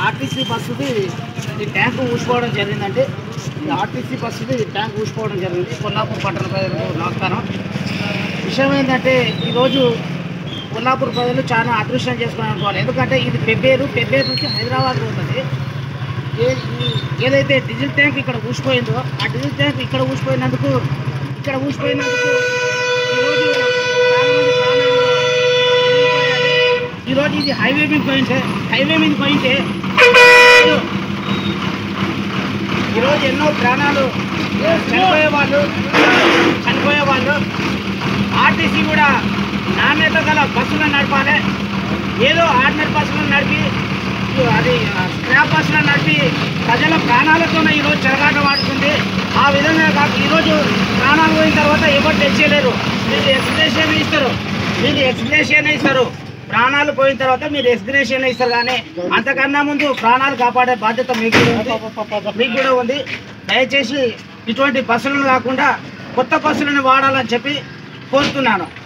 RTC బస్సుది ఈ tank ఊసిపోవడం జరిగిందండి ఈ ఆర్టీసీ బస్సుది ట్యాంక్ ఊసిపోవడం జరిగింది కొల్లాపూర్ పట్టణ ప్రజలకు నమస్కారం విషయం ఏంటంటే ఈరోజు కొల్లాపూర్ ప్రజలు చాలా అదృష్టం చేసుకుని అనుకోవాలి ఎందుకంటే ఇది పెబ్బేరు పెబ్బేరు నుంచి హైదరాబాద్ పోతుంది ఏ- ఈ- ఏదైతే డీజిల్ ట్యాంక్ ఇక్కడ ఊసిపోయిందో ఆ డీజిల్ ట్యాంక్ ఇక్కడ ఊసిపోయినందుకు ఇక్కడ ఊసిపోయినందుకు ఈరోజు చాలా మంది ప్రాణాలు కోల్పోయారు. ఈరోజు ఇది హైవే మీద పోయింటే హైవే మీద పోయింటే ఈరోజు- ఈరోజు ఎన్నో ప్రాణాలు చనిపోయే వాళ్ళు చనిపోయే వాళ్ళు ఆర్టీసీ కూడా నాణ్యత గల బస్సులను నడపాలి ఏదో ఆర్డినరీ బస్సులను నడిపి అది స్క్రాప్ బస్సులను నడిపి ప్రజల ప్రాణాలతోనే ఈరోజు చెరగాట వాడుతుంది ఆ విధంగా కాదు ఈరోజు ప్రాణాలు పోయిన తర్వాత ఎవరు తెచ్చేయలేరు మీరు ఎక్స్ప్రెషన్ ఇస్తారు మీరు ఎక్స్ప్రెషన్ ఇస్తారు ప్రాణాలు పోయిన తర్వాత మీరు ఎక్స్ప్రెషన్ ఇస్తారు కానీ అంతకన్నా ముందు ప్రాణాలు కాపాడే బాధ్యత మీకు కూడా ఉంది మీకు కూడా ఉంది దయచేసి ఇటువంటి బస్సులను కాకుండా కొత్త బస్సులను వాడాలని చెప్పి కోరుతున్నాను